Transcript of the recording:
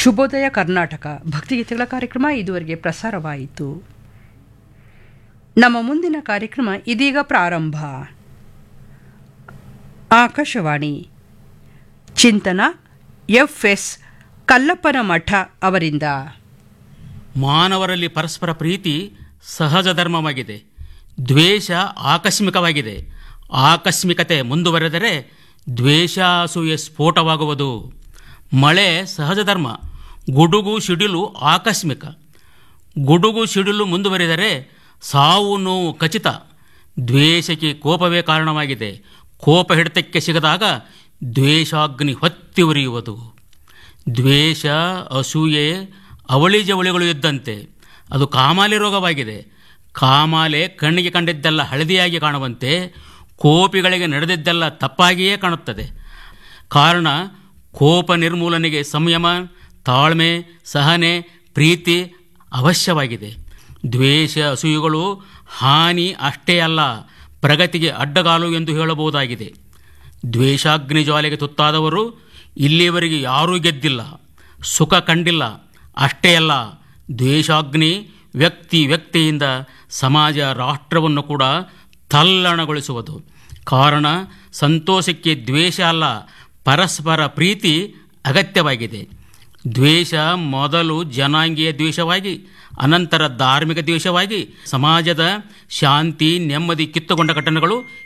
ಶುಭೋದಯ ಕರ್ನಾಟಕ ಭಕ್ತಿಗೀತೆಗಳ ಕಾರ್ಯಕ್ರಮ ಇದುವರೆಗೆ ಪ್ರಸಾರವಾಯಿತು ನಮ್ಮ ಮುಂದಿನ ಕಾರ್ಯಕ್ರಮ ಇದೀಗ ಪ್ರಾರಂಭ ಆಕಾಶವಾಣಿ ಚಿಂತನ ಎಫ್ ಎಸ್ ಕಲ್ಲಪ್ಪನ ಮಠ ಅವರಿಂದ ಮಾನವರಲ್ಲಿ ಪರಸ್ಪರ ಪ್ರೀತಿ ಸಹಜ ಧರ್ಮವಾಗಿದೆ ದ್ವೇಷ ಆಕಸ್ಮಿಕವಾಗಿದೆ ಆಕಸ್ಮಿಕತೆ ಮುಂದುವರೆದರೆ ದ್ವೇಷ ಅಸೂಯೆ ಸ್ಫೋಟವಾಗುವುದು ಮಳೆ ಸಹಜ ಧರ್ಮ ಗುಡುಗು ಸಿಡಿಲು ಆಕಸ್ಮಿಕ ಗುಡುಗು ಸಿಡಿಲು ಮುಂದುವರಿದರೆ ಸಾವು ನೋವು ಖಚಿತ ದ್ವೇಷಕ್ಕೆ ಕೋಪವೇ ಕಾರಣವಾಗಿದೆ ಕೋಪ ಹಿಡಿತಕ್ಕೆ ಸಿಗದಾಗ ದ್ವೇಷಾಗ್ನಿ ಹೊತ್ತಿ ಉರಿಯುವುದು ದ್ವೇಷ ಅಸೂಯೆ ಅವಳಿ ಜವಳಿಗಳು ಇದ್ದಂತೆ ಅದು ಕಾಮಾಲೆ ರೋಗವಾಗಿದೆ ಕಾಮಾಲೆ ಕಣ್ಣಿಗೆ ಕಂಡಿದ್ದೆಲ್ಲ ಹಳದಿಯಾಗಿ ಕಾಣುವಂತೆ ಕೋಪಿಗಳಿಗೆ ನಡೆದಿದ್ದೆಲ್ಲ ತಪ್ಪಾಗಿಯೇ ಕಾಣುತ್ತದೆ ಕಾರಣ ಕೋಪ ನಿರ್ಮೂಲನೆಗೆ ಸಂಯಮ ತಾಳ್ಮೆ ಸಹನೆ ಪ್ರೀತಿ ಅವಶ್ಯವಾಗಿದೆ ದ್ವೇಷ ಅಸೂಯುಗಳು ಹಾನಿ ಅಷ್ಟೇ ಅಲ್ಲ ಪ್ರಗತಿಗೆ ಅಡ್ಡಗಾಲು ಎಂದು ಹೇಳಬಹುದಾಗಿದೆ ದ್ವೇಷಾಗ್ನಿ ಜ್ವಾಲೆಗೆ ತುತ್ತಾದವರು ಇಲ್ಲಿಯವರೆಗೆ ಯಾರೂ ಗೆದ್ದಿಲ್ಲ ಸುಖ ಕಂಡಿಲ್ಲ ಅಷ್ಟೇ ಅಲ್ಲ ದ್ವೇಷಾಗ್ನಿ ವ್ಯಕ್ತಿ ವ್ಯಕ್ತಿಯಿಂದ ಸಮಾಜ ರಾಷ್ಟ್ರವನ್ನು ಕೂಡ ತಲ್ಲಣಗೊಳಿಸುವುದು ಕಾರಣ ಸಂತೋಷಕ್ಕೆ ದ್ವೇಷ ಅಲ್ಲ ಪರಸ್ಪರ ಪ್ರೀತಿ ಅಗತ್ಯವಾಗಿದೆ ದ್ವೇಷ ಮೊದಲು ಜನಾಂಗೀಯ ದ್ವೇಷವಾಗಿ ಅನಂತರ ಧಾರ್ಮಿಕ ದ್ವೇಷವಾಗಿ ಸಮಾಜದ ಶಾಂತಿ ನೆಮ್ಮದಿ ಕಿತ್ತುಕೊಂಡ ಘಟನೆಗಳು